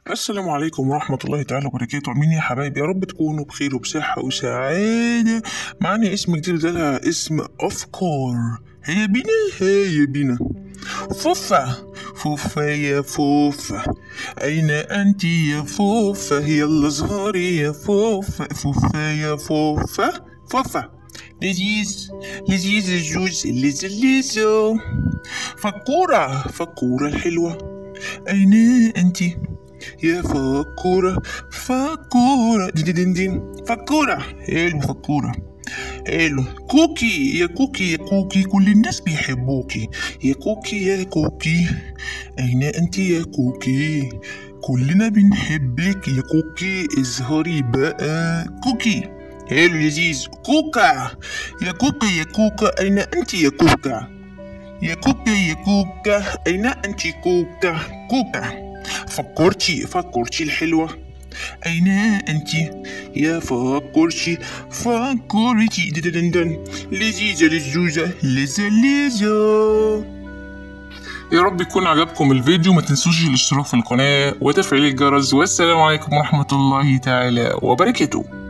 السلام عليكم ورحمة الله تعالى وبركاته عاملين إيه يا حبايبي يا رب تكونوا بخير وبصحة وسعادة معانا اسم جديد ده لها اسم أفكار هي بينا هي بينا فوفا فوفا يا فوفا أين أنت يا فوفا يلا اظهري يا فوفا فوفا يا فوفا فوفا لذيذ لذيذ الجوز اللذ اللذو فكورة فكورة الحلوة أين أنت يا فكورة فكورة دين دين دين فكورة حلو فكورة حلو كوكي يا كوكي يا كوكي كل الناس بيحبوكي يا كوكي يا كوكي أين أنت يا كوكي كلنا بنحبك يا كوكي اظهري بقى كوكي حلو لذيذ كوكا يا كوكا يا كوكا أين أنت يا كوكا يا كوكا يا كوكا أين أنت كوكا كوكا فكرتي فكرتي الحلوة أين أنت يا فكرتي فكرتي دندن لذيذة للزوزة لذة لذة يا رب يكون عجبكم الفيديو ما تنسوش الاشتراك في القناة وتفعيل الجرس والسلام عليكم ورحمة الله تعالى وبركاته